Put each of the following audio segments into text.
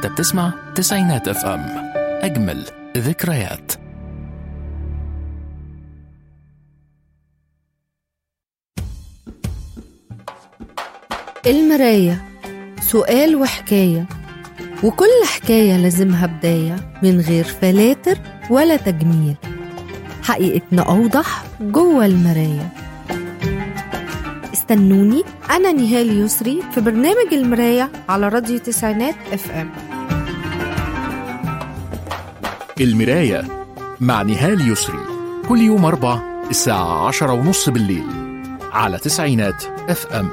انت بتسمع تسعينات اف ام اجمل ذكريات المراية سؤال وحكاية وكل حكاية لازمها بداية من غير فلاتر ولا تجميل حقيقتنا أوضح جوه المراية استنوني أنا نهال يسري في برنامج المراية على راديو تسعينات اف ام المراية مع نهال يسري كل يوم أربع الساعة عشرة ونص بالليل على تسعينات اف ام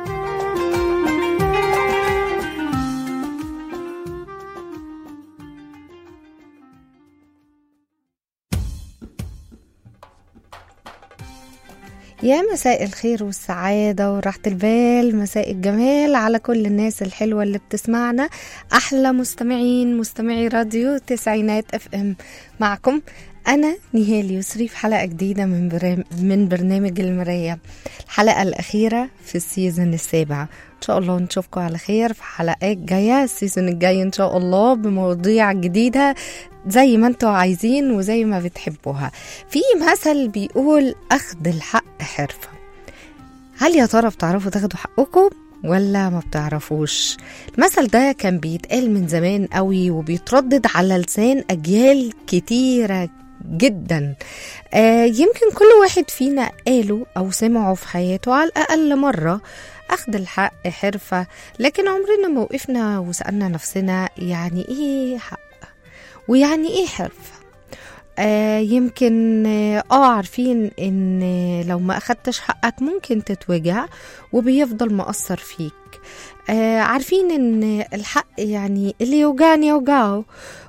يا مساء الخير والسعادة وراحة البال مساء الجمال على كل الناس الحلوة اللي بتسمعنا أحلى مستمعين مستمعي راديو تسعينات اف ام معكم أنا نهال يسري في حلقة جديدة من, برام من برنامج المراية الحلقة الأخيرة في السيزون السابع إن شاء الله نشوفكم على خير في حلقات جاية السيزون الجاي إن شاء الله بمواضيع جديدة زي ما انتوا عايزين وزي ما بتحبوها في مثل بيقول أخذ الحق حرفة هل يا ترى بتعرفوا تاخدوا حقكم ولا ما بتعرفوش المثل ده كان بيتقال من زمان قوي وبيتردد على لسان أجيال كتيرة جدا آه يمكن كل واحد فينا قاله أو سمعه في حياته على الأقل مرة أخذ الحق حرفة لكن عمرنا ما وقفنا وسألنا نفسنا يعني إيه حق ويعني إيه حرفة آه يمكن اه عارفين ان لو ما اخدتش حقك ممكن تتوجع وبيفضل مأثر فيك آه عارفين ان الحق يعني اللي يوجعني يوجعه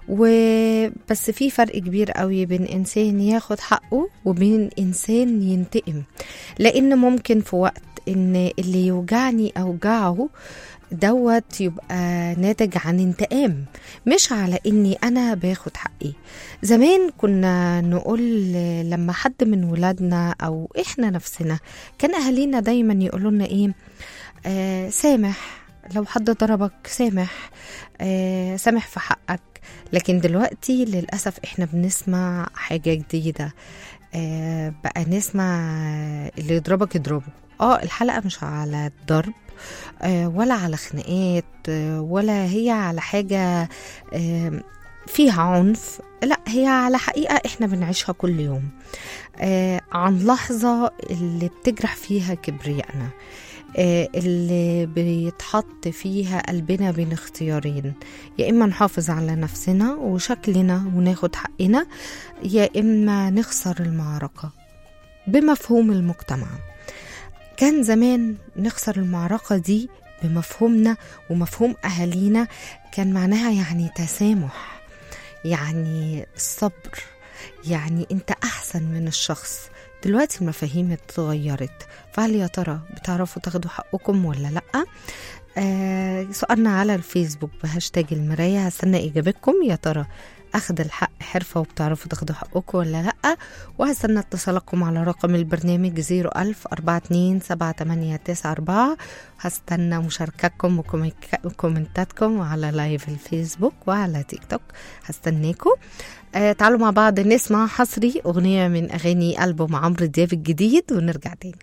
وبس في فرق كبير قوي بين انسان ياخد حقه وبين انسان ينتقم لان ممكن في وقت ان اللي يوجعني اوجعه دوت يبقى ناتج عن انتقام مش على اني انا باخد حقي زمان كنا نقول لما حد من ولادنا او احنا نفسنا كان اهالينا دايما يقولوا لنا ايه آه سامح لو حد ضربك سامح آه سامح في حقك لكن دلوقتي للأسف احنا بنسمع حاجة جديدة آه بقى نسمع اللي يضربك يضربه اه الحلقة مش على الضرب آه ولا على خناقات آه ولا هي على حاجة آه فيها عنف لا هي على حقيقة احنا بنعيشها كل يوم آه عن لحظة اللي بتجرح فيها كبريائنا آه اللي بيتحط فيها قلبنا بين اختيارين يا إما نحافظ على نفسنا وشكلنا وناخد حقنا يا إما نخسر المعركة بمفهوم المجتمع كان زمان نخسر المعركة دي بمفهومنا ومفهوم أهالينا كان معناها يعني تسامح يعني الصبر يعني انت احسن من الشخص دلوقتي المفاهيم اتغيرت فهل يا ترى بتعرفوا تاخدوا حقكم ولا لا آه سؤالنا على الفيسبوك بهاشتاج المراية هستنى إجابتكم يا ترى أخد الحق حرفة وبتعرفوا تاخدوا حقكم ولا لأ وهستنى اتصالكم على رقم البرنامج 01000 42 7894 هستنى مشاركتكم وكومنتاتكم على لايف الفيسبوك وعلى تيك توك هستناكم آه تعالوا مع بعض نسمع حصري أغنية من أغاني ألبوم عمرو دياب الجديد ونرجع تاني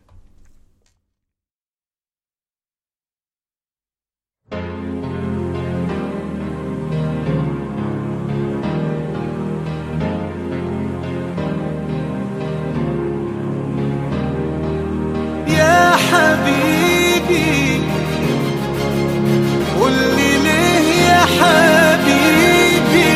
يا حبيبي قول لي ليه يا حبيبي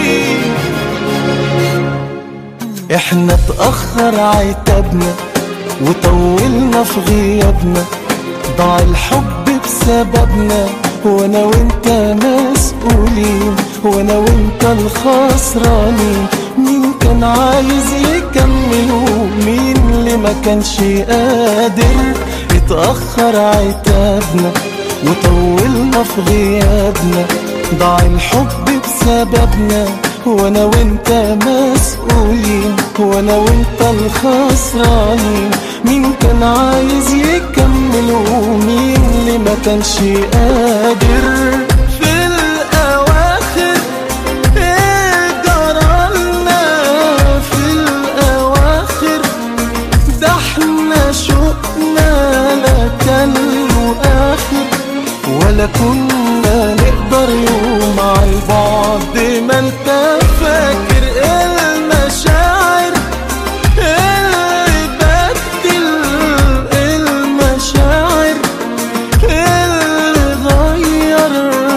احنا اتأخر عتابنا وطولنا في غيابنا ضاع الحب بسببنا وانا وانت مسؤولين وانا وانت الخسرانين مين كان عايز يكمل ومين اللي ما كانش قادر اتأخر عتابنا وطولنا في غيابنا ضاع الحب بسببنا وانا وانت مسؤولين وانا وانت الخسرانين مين كان عايز يكمل ومين اللي ما كانش قادر في الاواخر ولا كنا نقدر يوم على البعد ما انت فاكر المشاعر اللي بدل المشاعر اللي غير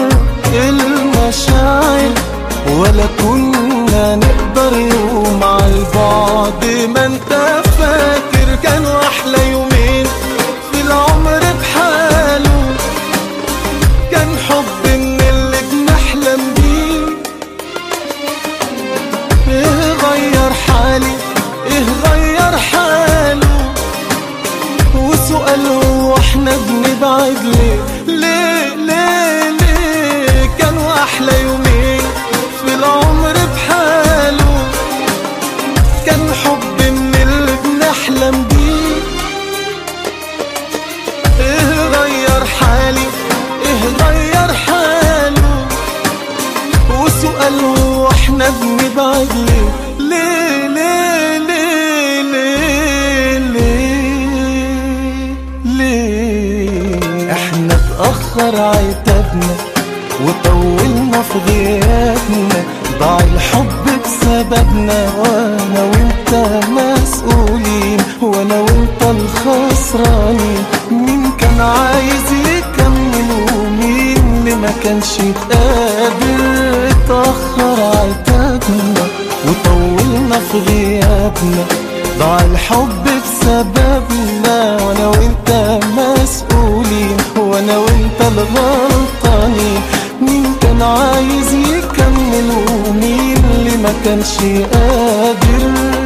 المشاعر ولا كنا نقدر يوم على البعد ما انت فاكر كانوا احلى يومين في العمر بحاله كان حب من اللي بنحلم بيه ايه غير حالي ايه غير حاله وسؤال هو احنا بنبعد ليه ليه ليه ليه كانوا احلى يومين في العمر بحاله كان حب من اللي بنحلم بيه ايه غير حالي ايه غير حاله وسؤال هو احنا بنبعد ليه ليه ليه ليه ليه ليه ليه احنا اتأخر عتابنا وطولنا في غيابنا ضاع الحب بسببنا وانا وانت مسؤولين وانا وانت الخسرانين مين كان عايز يكمل ومين اللي ما كانش قادر اتأخر عتابنا وطولنا في غيابنا ضاع الحب بسببنا وانا وانت مسؤولين وانا وانت الغلطانين مين كان عايز يكمل ومين اللي ما كانش قادر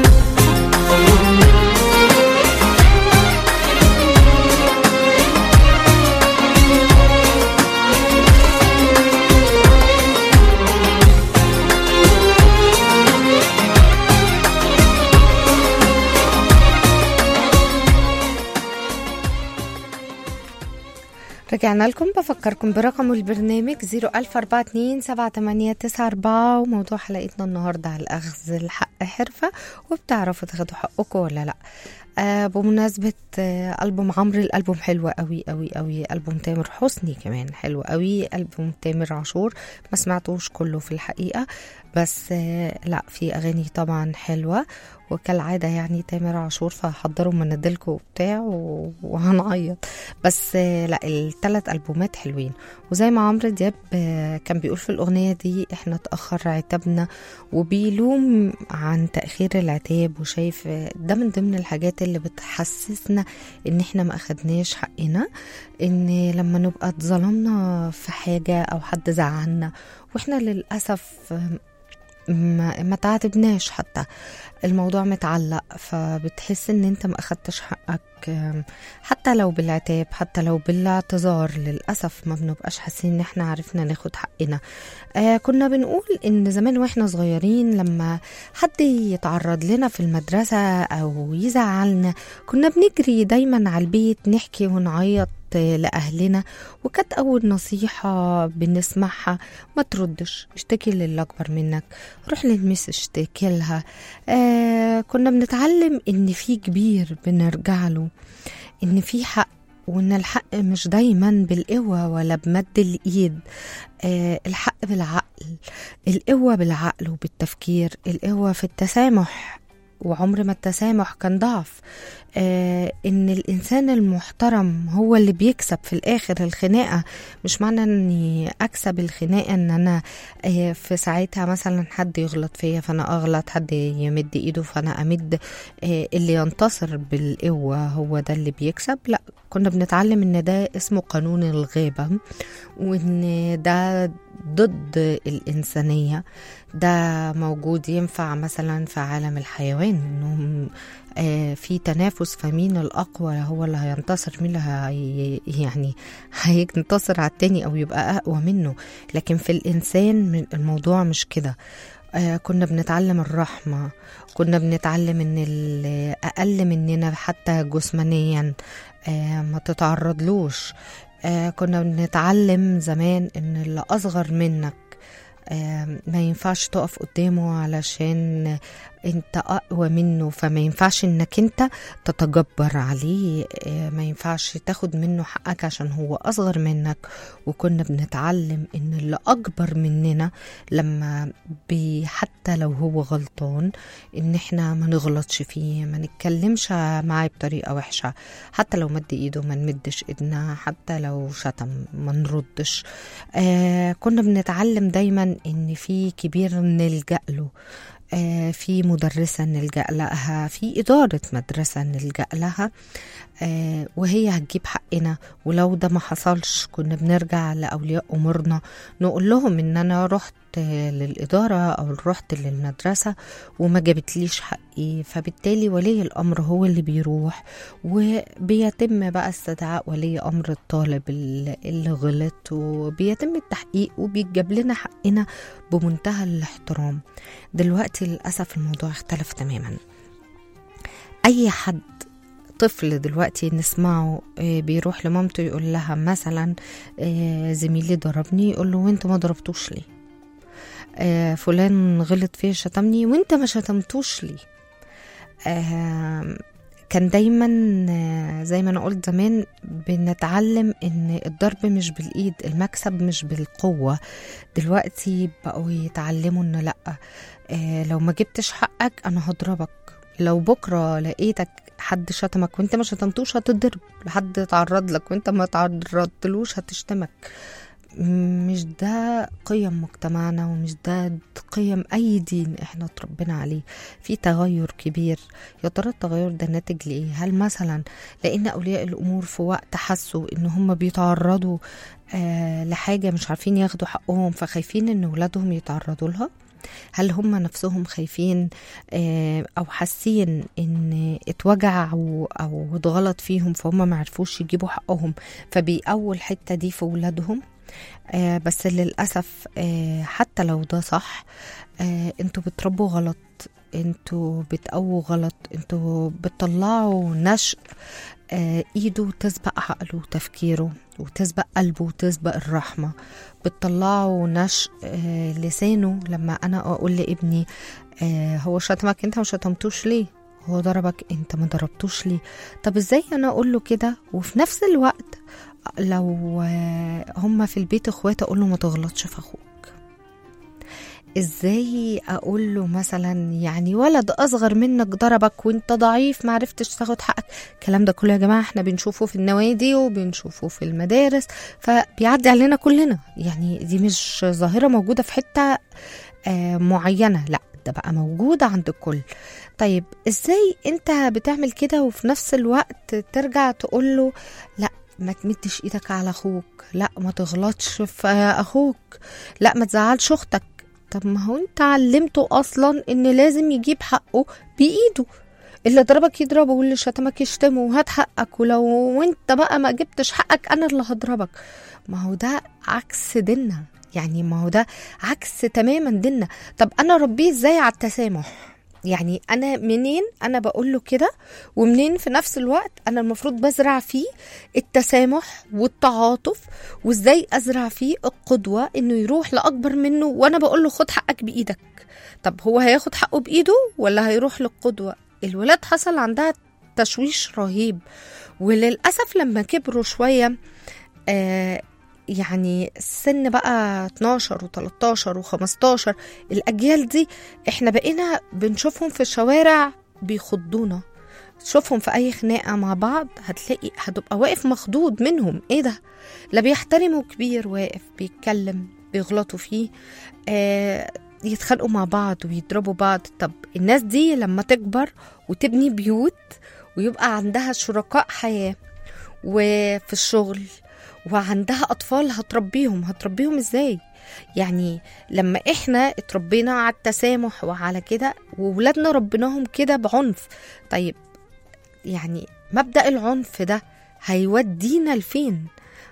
رجعنا لكم بفكركم برقم البرنامج 004278994 وموضوع حلقتنا النهاردة على الأخذ الحق حرفة وبتعرفوا تاخدوا حقكم ولا لأ آه بمناسبة آه ألبوم عمرو الألبوم حلو قوي قوي قوي ألبوم تامر حسني كمان حلو قوي ألبوم تامر عاشور ما سمعتوش كله في الحقيقة بس آه لا في أغاني طبعا حلوة وكالعادة يعني تامر عاشور فحضروا مناديلكم وبتاع و- وهنعيط بس آه، لا الثلاث ألبومات حلوين وزي ما عمرو دياب آه، كان بيقول في الأغنية دي احنا اتأخر عتابنا وبيلوم عن تأخير العتاب وشايف آه، ده من ضمن الحاجات اللي بتحسسنا ان احنا ما أخدناش حقنا ان لما نبقى اتظلمنا في حاجة او حد زعلنا واحنا للأسف آه، ما, ما تعاتبناش حتى الموضوع متعلق فبتحس ان انت ما اخدتش حقك آم، حتى لو بالعتاب حتى لو بالاعتذار للاسف ما بنبقاش حاسين ان احنا عرفنا ناخد حقنا آه كنا بنقول ان زمان واحنا صغيرين لما حد يتعرض لنا في المدرسة او يزعلنا كنا بنجري دايما على البيت نحكي ونعيط آه، لأهلنا وكانت أول نصيحة بنسمعها ما تردش اشتكي للي أكبر منك روح للمس اشتكي لها آه كنا بنتعلم إن في كبير بنرجع له إن في حق وإن الحق مش دايما بالقوة ولا بمد الإيد آه الحق بالعقل القوة بالعقل وبالتفكير القوة في التسامح وعمر ما التسامح كان ضعف آه ان الانسان المحترم هو اللي بيكسب في الاخر الخناقه مش معنى اني اكسب الخناقه ان انا آه في ساعتها مثلا حد يغلط فيا فانا اغلط حد يمد ايده فانا امد آه اللي ينتصر بالقوه هو ده اللي بيكسب لا كنا بنتعلم ان ده اسمه قانون الغابه وان ده ضد الإنسانية ده موجود ينفع مثلا في عالم الحيوان انهم آه في تنافس فمين الأقوى هو اللي هينتصر مين اللي هي يعني هينتصر على التاني أو يبقى أقوى منه لكن في الإنسان من- الموضوع مش كده آه كنا بنتعلم الرحمة كنا بنتعلم ان اللي أقل مننا حتى جسمانيا آه ما تتعرضلوش آه كنا بنتعلم زمان ان اللي أصغر منك آم، ما ينفعش تقف قدامه علشان انت اقوى منه فما ينفعش انك انت تتجبر عليه آه، ما ينفعش تاخد منه حقك عشان هو اصغر منك وكنا بنتعلم ان اللي اكبر مننا لما بي حتى لو هو غلطان ان احنا ما نغلطش فيه ما نتكلمش معاه بطريقه وحشه حتى لو مد ايده ما نمدش ايدنا حتى لو شتم ما نردش آه كنا بنتعلم دايما ان في كبير نلجا له آه، في مدرسة نلجأ لها في إدارة مدرسة نلجأ لها آه، وهي هتجيب حقنا ولو ده ما حصلش كنا بنرجع لأولياء أمورنا نقول لهم إن أنا رحت آه، للإدارة أو رحت للمدرسة وما جابتليش حقي فبالتالي ولي الأمر هو اللي بيروح وبيتم بقى استدعاء ولي أمر الطالب اللي اللي غلط وبيتم التحقيق وبيتجاب لنا حقنا بمنتهى الاحترام دلوقتي للأسف الموضوع اختلف تماما أي حد طفل دلوقتي نسمعه آه، بيروح لمامته يقول لها مثلا آه، زميلي ضربني يقول له وانت ما ضربتوش ليه آه، فلان غلط فيه شتمني وانت ما شتمتوش ليه آه، كان دايما آه، زي ما انا قلت زمان بنتعلم ان الضرب مش بالايد المكسب مش بالقوه دلوقتي بقوا يتعلموا ان لا آه، لو ما جبتش حقك انا هضربك لو بكره لقيتك حد شتمك وانت ما شتمتوش هتضرب حد تعرض لك وانت ما تعرضتلوش هتشتمك مش ده قيم مجتمعنا ومش ده قيم اي دين احنا اتربينا عليه في تغير كبير يا ترى التغير ده ناتج لايه هل مثلا لان اولياء الامور في وقت حسوا ان هم بيتعرضوا آه لحاجه مش عارفين ياخدوا حقهم فخايفين ان ولادهم يتعرضوا لها هل هم نفسهم خايفين آه، او حاسين ان اتوجعوا او اتغلط فيهم فهم ما عرفوش يجيبوا حقهم فبيقووا الحته دي في ولادهم آه، بس للاسف آه، حتى لو ده صح آه، انتوا بتربوا غلط انتوا بتقووا غلط انتوا بتطلعوا نشء آه، ايده تسبق عقله وتفكيره وتسبق قلبه وتسبق الرحمة بتطلعوا نشء آه، لسانه لما انا اقول لابني آه، هو شتمك انت ما شتمتوش ليه هو ضربك انت ما ضربتوش ليه طب ازاي انا اقول له كده وفي نفس الوقت لو آه، هما في البيت اخوات اقول له ما تغلطش في اخوك ازاي اقول له مثلا يعني ولد اصغر منك ضربك وانت ضعيف ما عرفتش تاخد حقك الكلام ده كله يا جماعه احنا بنشوفه في النوادي وبنشوفه في المدارس فبيعدي علينا كلنا يعني دي مش ظاهره موجوده في حته آه معينه لا ده بقى موجود عند الكل طيب ازاي انت بتعمل كده وفي نفس الوقت ترجع تقول له لا ما تمدش ايدك على اخوك لا ما تغلطش في اخوك لا ما تزعلش اختك طب ما هو انت علمته اصلا ان لازم يجيب حقه بايده اللي ضربك يضربه واللي شتمك يشتمه وهات حقك ولو وانت بقى ما جبتش حقك انا اللي هضربك ما هو ده عكس ديننا يعني ما هو ده عكس تماما ديننا طب انا ربيه ازاي على التسامح يعني انا منين انا بقول له كده ومنين في نفس الوقت انا المفروض بزرع فيه التسامح والتعاطف وازاي ازرع فيه القدوه انه يروح لاكبر منه وانا بقول له خد حقك بايدك طب هو هياخد حقه بايده ولا هيروح للقدوه الولاد حصل عندها تشويش رهيب وللاسف لما كبروا شويه آه يعني السن بقى 12 و13 و15 الاجيال دي احنا بقينا بنشوفهم في الشوارع بيخضونا تشوفهم في اي خناقه مع بعض هتلاقي هتبقى واقف مخضوض منهم ايه ده لا بيحترموا كبير واقف بيتكلم بيغلطوا فيه آه يتخانقوا مع بعض ويضربوا بعض طب الناس دي لما تكبر وتبني بيوت ويبقى عندها شركاء حياه وفي الشغل وعندها اطفال هتربيهم هتربيهم ازاي يعني لما احنا اتربينا على التسامح وعلى كده وولادنا ربيناهم كده بعنف طيب يعني مبدا العنف ده هيودينا لفين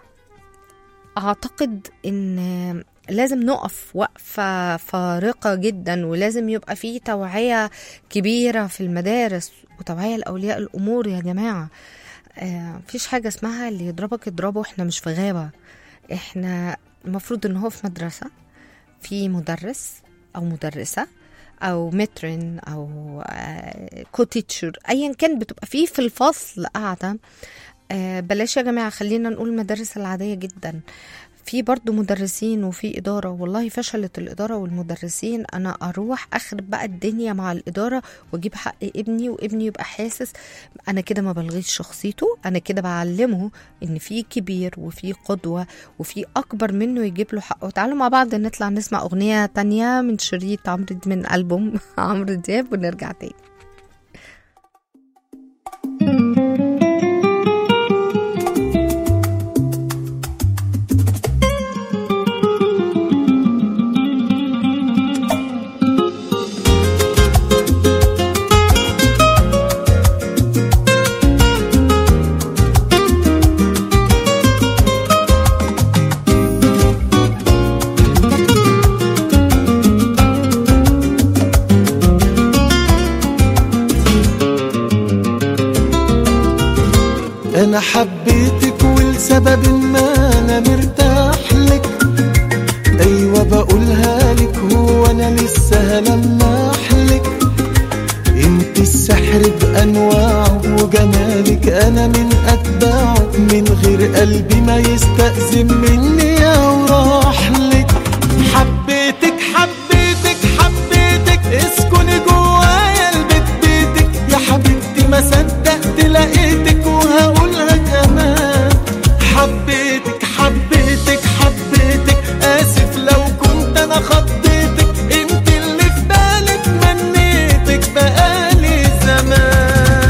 اعتقد ان لازم نقف وقفة فارقة جدا ولازم يبقى فيه توعية كبيرة في المدارس وتوعية لأولياء الأمور يا جماعة آه، مفيش حاجة اسمها اللي يضربك اضربه احنا مش في غابة احنا المفروض ان هو في مدرسة في مدرس او مدرسه او مترن او كوتيتشر ايا كان بتبقى فيه في الفصل قاعده آه، بلاش يا جماعه خلينا نقول المدارس العاديه جدا في برضو مدرسين وفي إدارة والله فشلت الإدارة والمدرسين أنا أروح أخرب بقى الدنيا مع الإدارة وأجيب حق ابني وابني يبقى حاسس أنا كده ما بلغيش شخصيته أنا كده بعلمه إن في كبير وفي قدوة وفي أكبر منه يجيب له حقه تعالوا مع بعض نطلع نسمع أغنية تانية من شريط عمرو د- من ألبوم عمرو دياب ونرجع تاني انا حبيتك ولسبب ما انا مرتاح لك ايوه بقولها لك هو انا لسه هلمح لك انت السحر بانواعه وجمالك انا من اتباعه من غير قلبي ما يستأذن مني او راح لك حبيتك حبيتك حبيتك اسكني جوايا البيت بيتك يا حبيبتي ما صدقت لقيتك وهقولها كمان حبيتك حبيتك حبيتك اسف لو كنت انا خضيتك انت اللي في بالي تمنيتك بقالي زمان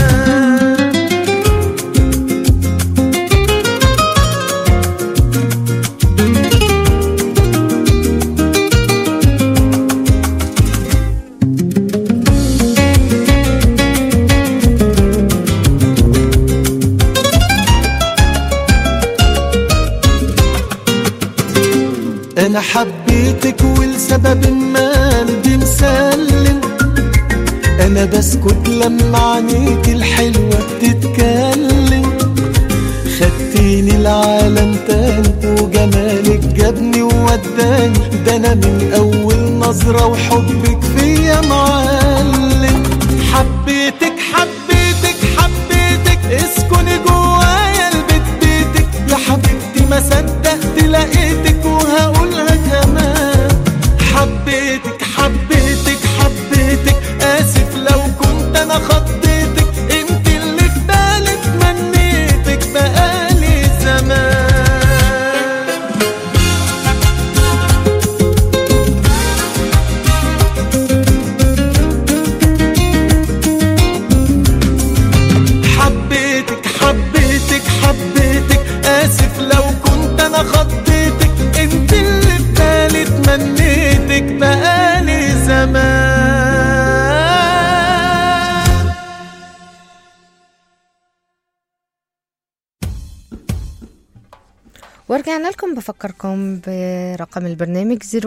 انا حبيتك ولسبب ما قلبي مسلم انا بسكت لما عينيك الحلوة بتتكلم خدتيني العالم تاني وجمالك جابني ووداني ده انا من اول نظرة وحبك فيا معلم حبيتك حبيتك حبيتك اسكني جوايا البيت بيتك يا حبيبتي ما صدقت لقيتك وهقولها كمان حبيتك حبيتك حبيتك اسف لو كنت انا خضيتك انت اللي في بالي تمنيتك بقالي زمان حبيتك حبيتك حبيتك اسف لو كنت انا خضيتك انت اللي في بالي تمنيتك بقالي زمان ورجعنا لكم بفكركم برقم البرنامج 014278994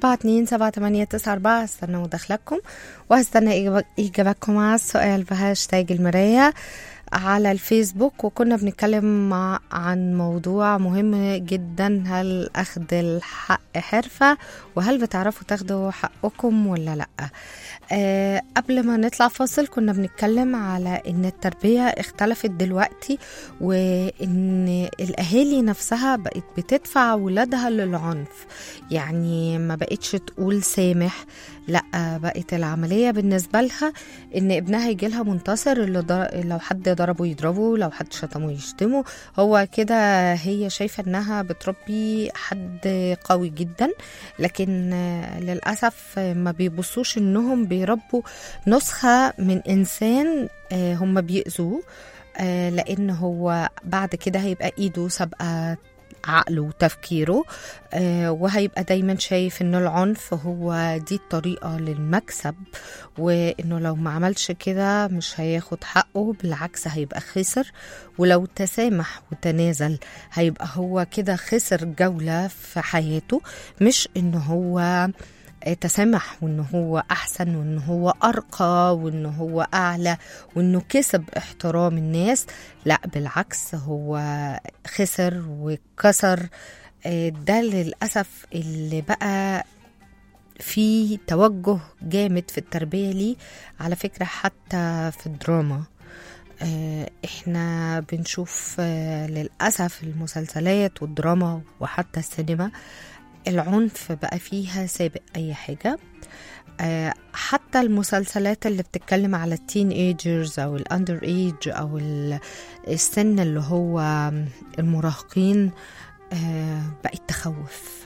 هستنى مداخلتكم وهستنى إجابة- إجاباتكم على السؤال بهاشتاج المراية على الفيسبوك وكنا بنتكلم مع عن موضوع مهم جدا هل أخذ الحق حرفة وهل بتعرفوا تاخدوا حقكم ولا لأ آه قبل ما نطلع فاصل كنا بنتكلم على ان التربية اختلفت دلوقتي وان الاهالي نفسها بقت بتدفع ولادها للعنف يعني ما بقتش تقول سامح لا بقت العملية بالنسبة لها ان ابنها يجي لها منتصر اللي ضر... لو حد ضربه يضربه لو حد شتمه يشتمه هو كده هي شايفة انها بتربي حد قوي جدا لكن آه، للأسف آه، ما بيبصوش انهم بيربوا نسخة من انسان آه، هم بيأذوه آه، لان هو بعد كده هيبقى ايده سابقه عقله وتفكيره آه، وهيبقى دايما شايف ان العنف هو دي الطريقة للمكسب وانه لو ما عملش كده مش هياخد حقه بالعكس هيبقى خسر ولو تسامح وتنازل هيبقى هو كده خسر جولة في حياته مش ان هو تسامح وان هو احسن وان هو ارقى وان هو اعلى وانه كسب احترام الناس لا بالعكس هو خسر وكسر آه، ده للاسف اللي بقى في توجه جامد في التربية ليه على فكرة حتى في الدراما آه، احنا بنشوف آه، للأسف المسلسلات والدراما وحتى السينما العنف بقى فيها سابق أي حاجة آه، حتى المسلسلات اللي بتتكلم على التين ايجرز او الاندر ايج او ال- السن اللي هو المراهقين آه، بقت تخوف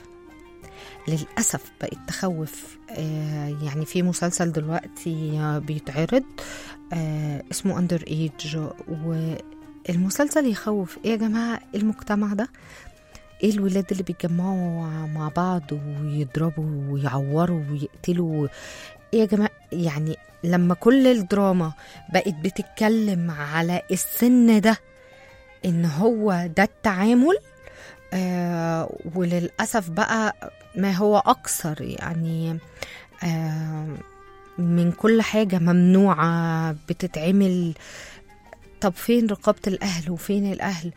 للأسف بقت تخوف آه، يعني في مسلسل دلوقتي آه، بيتعرض آه، اسمه اندر ايج والمسلسل يخوف ايه يا جماعة إيه المجتمع ده ايه الولاد اللي بيتجمعوا مع بعض ويضربوا ويعوروا ويقتلوا ايه يا جماعة يعني لما كل الدراما بقت بتتكلم على السن ده ان هو ده التعامل آه وللأسف بقى ما هو أكثر يعني آه من كل حاجة ممنوعة بتتعمل طب فين رقابة الأهل وفين الأهل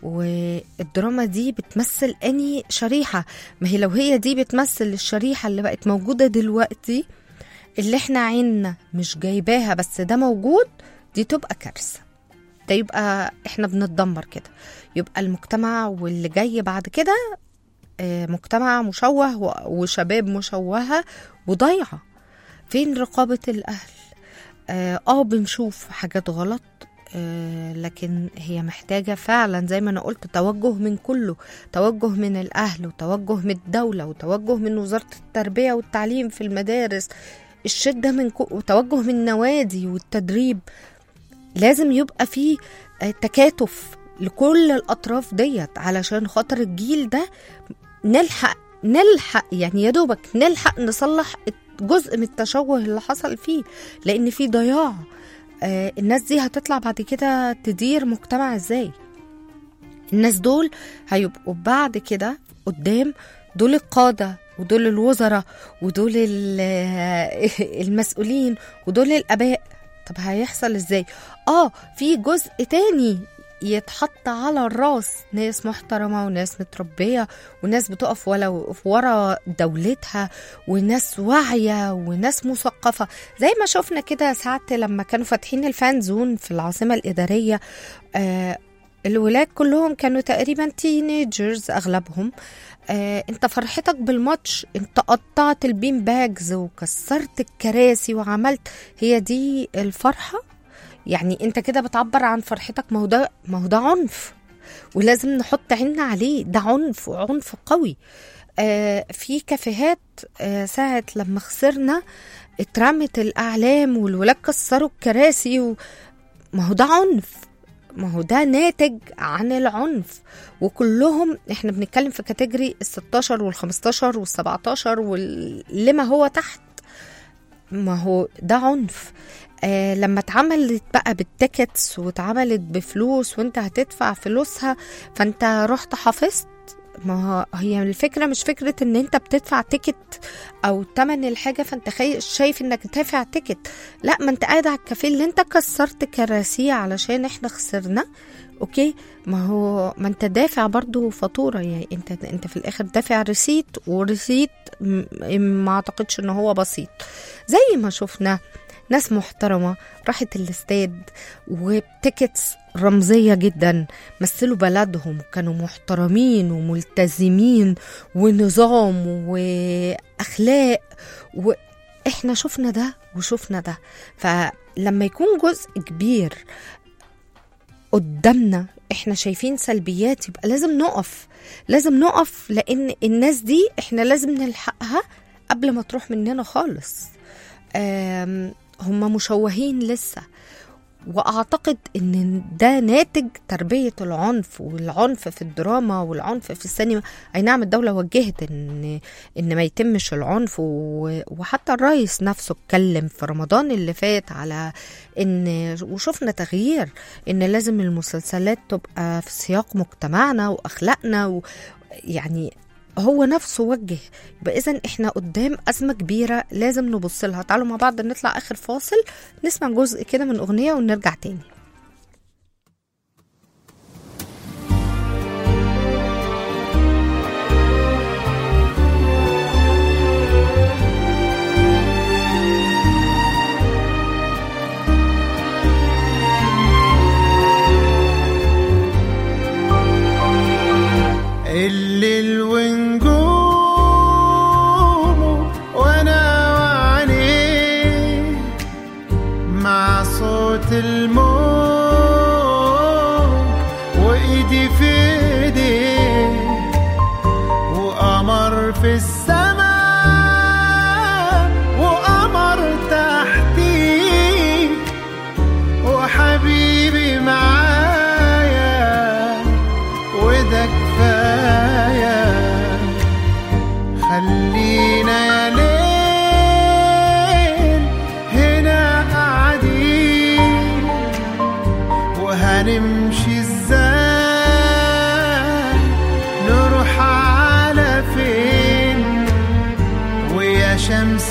والدراما دي بتمثل أني شريحة ما هي لو هي دي بتمثل الشريحة اللي بقت موجودة دلوقتي اللي احنا عيننا مش جايباها بس ده موجود دي تبقى كارثة ده يبقى احنا بنتدمر كده يبقى المجتمع واللي جاي بعد كده آه، مجتمع مشوه و- وشباب مشوهة وضايعة فين رقابة الأهل اه آه، بنشوف حاجات غلط آه، لكن هي محتاجة فعلا زي ما أنا قلت توجه من كله توجه من الأهل وتوجه من الدولة وتوجه من وزارة التربية والتعليم في المدارس الشدة من كو... وتوجه من النوادي والتدريب لازم يبقى في آه، تكاتف لكل الأطراف ديت علشان خاطر الجيل ده نلحق نلحق يعني يا دوبك نلحق نصلح جزء من التشوه اللي حصل فيه لأن في ضياع آه، الناس دي هتطلع بعد كده تدير مجتمع ازاي الناس دول هيبقوا بعد كده قدام دول القادة ودول الوزراء ودول ال- المسؤولين ودول الآباء طب هيحصل ازاي اه في جزء تاني يتحط على الراس ناس محترمة وناس متربية وناس بتقف ولا في ورا دولتها وناس واعية وناس مثقفة زي ما شفنا كده ساعات لما كانوا فاتحين الفان زون في العاصمة الإدارية آه الولاد كلهم كانوا تقريبا تينيجرز أغلبهم آه انت فرحتك بالماتش انت قطعت البين باجز وكسرت الكراسي وعملت هي دي الفرحة يعني انت كده بتعبر عن فرحتك ما هو ده ما هو ده عنف ولازم نحط عيننا عليه ده عنف وعنف قوي آه في كافيهات آه ساعة لما خسرنا اترمت الأعلام والولاد كسروا الكراسي و... ما هو ده عنف ما هو ده ناتج عن العنف وكلهم احنا بنتكلم في كاتيجوري ال 16 وال 15 وال 17 واللي ما هو تحت ما هو ده عنف آه لما اتعملت بقى بالتيكتس واتعملت بفلوس وانت هتدفع فلوسها فانت رحت حافظت ما هو- هي الفكرة مش فكرة ان انت بتدفع تيكت او تمن الحاجة فانت خي... شايف انك دافع تيكت لا ما انت قاعد على الكافيه اللي انت كسرت كراسيه علشان احنا خسرنا اوكي ما هو ما انت دافع برضو فاتورة يعني انت انت في الاخر دافع ريسيت وريسيت م- ما اعتقدش ان هو بسيط زي ما شفنا ناس محترمة راحت الاستاد وبتيكتس رمزية جدا مثلوا بلدهم كانوا محترمين وملتزمين ونظام وأخلاق وإحنا شفنا ده وشفنا ده فلما يكون جزء كبير قدامنا احنا شايفين سلبيات يبقى لازم نقف لازم نقف لان الناس دي احنا لازم نلحقها قبل ما تروح مننا خالص آم، هم مشوهين لسه واعتقد ان ده ناتج تربيه العنف والعنف في الدراما والعنف في السينما اي نعم الدوله وجهت ان ان ما يتمش العنف و- وحتى الرئيس نفسه اتكلم في رمضان اللي فات على ان وشفنا تغيير ان لازم المسلسلات تبقى في سياق مجتمعنا واخلاقنا و يعني هو نفسه وجه يبقى اذا احنا قدام ازمه كبيره لازم نبص لها تعالوا مع بعض نطلع اخر فاصل نسمع جزء كده من اغنيه ونرجع تاني الليل ونجومه وانا وعليه مع صوت الموج وايدي في ايديه وقمر في السماء وقمر تحتيه وحبيبي معايا وده كفايه خلينا يا ليل هنا قاعدين وهنمشي ازاي نروح على فين ويا شمس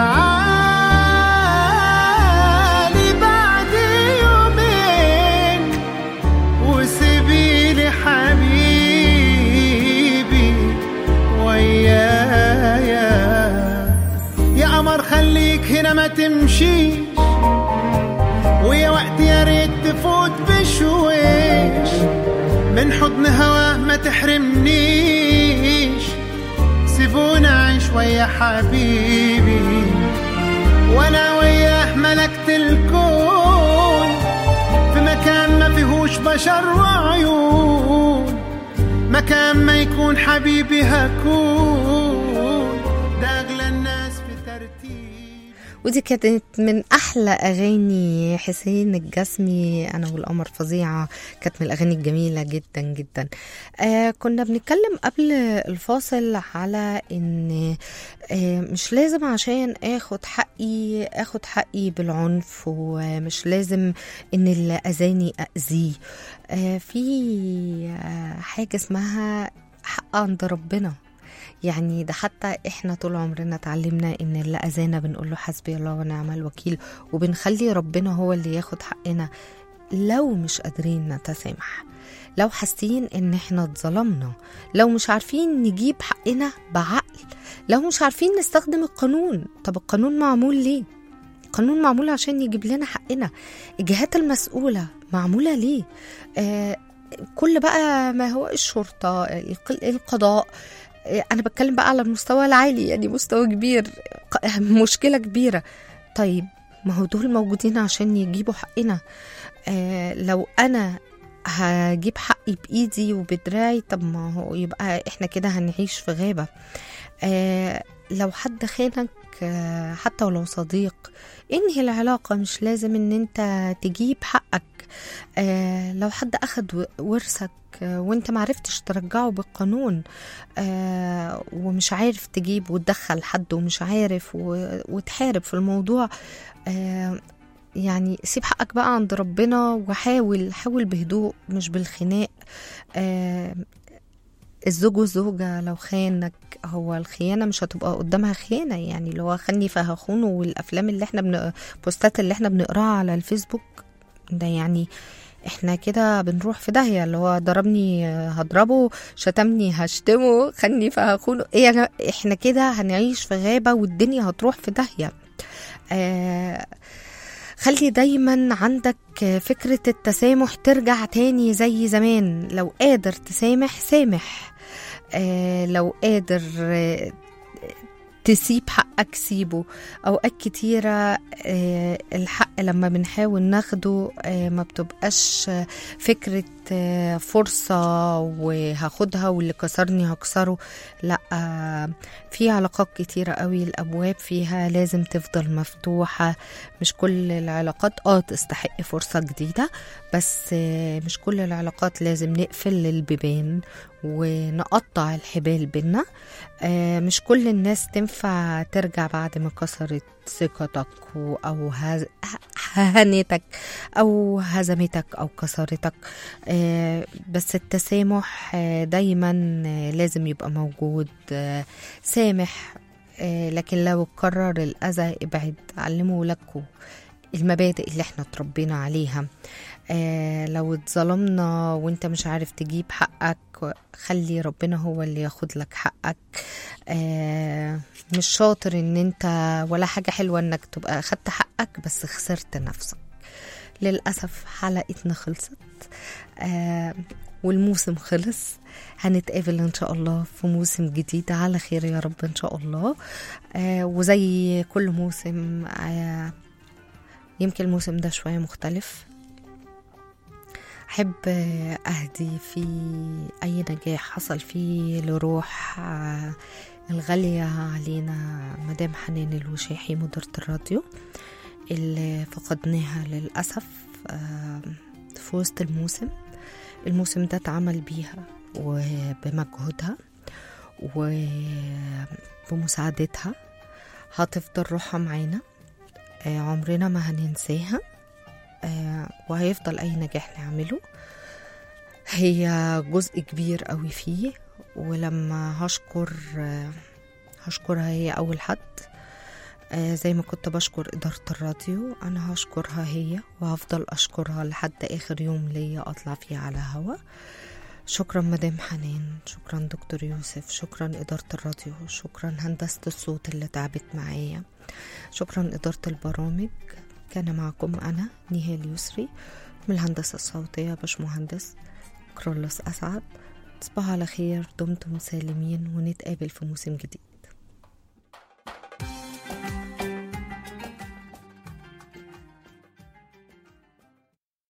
تعالي بعد يومين وسيبيلي حبيبي ويايا يا قمر خليك هنا ما تمشيش ويا وقت يا ريت تفوت بشويش من حضن هواه ما تحرمنيش سيبونا اعيش ويا حبيبي وانا وياه ملكت الكون في مكان ما فيهوش بشر وعيون مكان ما يكون حبيبي هكون ده اغلى الناس في ترتيب ودي كانت من احلى اغاني حسين الجسمي انا والقمر فظيعه كانت من الاغاني الجميله جدا جدا آه كنا بنتكلم قبل الفاصل على ان آه مش لازم عشان اخد حقي اخد حقي بالعنف ومش لازم ان اللي اذاني اذيه آه في آه حاجه اسمها حق عند ربنا يعني ده حتى احنا طول عمرنا اتعلمنا ان اللي اذانا بنقول له حسبي الله ونعم الوكيل وبنخلي ربنا هو اللي ياخد حقنا لو مش قادرين نتسامح لو حاسين ان احنا اتظلمنا لو مش عارفين نجيب حقنا بعقل لو مش عارفين نستخدم القانون طب القانون معمول ليه القانون معمول عشان يجيب لنا حقنا الجهات المسؤولة معمولة ليه آه كل بقى ما هو الشرطة الق- القضاء انا بتكلم بقى على المستوى العالي يعني مستوى كبير ق- مشكله كبيره طيب ما هو دول موجودين عشان يجيبوا حقنا آه لو انا هجيب حقي بايدي وبدراعي طب ما هو يبقى احنا كده هنعيش في غابه آه لو حد خانك آه حتى ولو صديق انهي العلاقه مش لازم ان انت تجيب حقك آه لو حد اخد و- ورثك آه، وانت معرفتش ترجعه بالقانون آه ومش عارف تجيب وتدخل حد ومش عارف و- وتحارب في الموضوع آه يعني سيب حقك بقى عند ربنا وحاول حاول بهدوء مش بالخناق آه الزوج والزوجة لو خانك هو الخيانة مش هتبقى قدامها خيانة يعني اللي هو خني فهخونه والأفلام اللي احنا بن... بوستات اللي احنا بنقراها على الفيسبوك ده يعني احنا كده بنروح في داهية اللي هو ضربني هضربه شتمني هشتمه خني فهخونه ايه أنا- احنا كده هنعيش في غابة والدنيا هتروح في داهية آه خلي دايما عندك فكرة التسامح ترجع تاني زي زمان لو قادر تسامح سامح آه لو قادر آه تسيب حقك سيبه اوقات كتيرة آه الحق لما بنحاول ناخده آه ما بتبقاش آه، فكرة آه فرصة وهاخدها واللي كسرني هكسره لا آه في علاقات كتيرة قوي الابواب فيها لازم تفضل مفتوحة مش كل العلاقات اه تستحق فرصة جديدة بس آه مش كل العلاقات لازم نقفل البيبان ونقطع الحبال بينا آه مش كل الناس تنفع ترجع بعد ما كسرت ثقتك و- او هز- هانتك او هزمتك او كسرتك آه بس التسامح آه دايما آه لازم يبقى موجود آه سامح آه لكن لو اتكرر الاذى ابعد علموا ولادكم المبادئ اللي احنا اتربينا عليها آه لو اتظلمنا وانت مش عارف تجيب حقك خلي ربنا هو اللي ياخد لك حقك آه مش شاطر ان انت ولا حاجة حلوة انك تبقى خدت حقك بس خسرت نفسك للأسف حلقتنا خلصت آه والموسم خلص هنتقابل ان شاء الله في موسم جديد على خير يا رب ان شاء الله آه وزي كل موسم آه يمكن الموسم ده شوية مختلف أحب آه، أهدي في أي نجاح حصل فيه لروح آه، الغالية علينا مدام حنان الوشاحي مديرة الراديو اللي فقدناها للأسف آه، في وسط الموسم الموسم ده اتعمل بيها وبمجهودها وبمساعدتها هتفضل روحها معانا آه، عمرنا ما هننساها آه، وهيفضل أي نجاح نعمله هي جزء كبير قوي فيه ولما هشكر آه، هشكرها هي أول حد آه، زي ما كنت بشكر إدارة الراديو أنا هشكرها هي وهفضل أشكرها لحد آخر يوم ليا أطلع فيه على هوا شكرا مدام حنان شكرا دكتور يوسف شكرا إدارة الراديو شكرا هندسة الصوت اللي تعبت معايا شكرا إدارة البرامج كان معكم أنا نهال يسري من الهندسة الصوتية باشمهندس كرولوس أسعد تصبحوا على خير دمتم سالمين ونتقابل في موسم جديد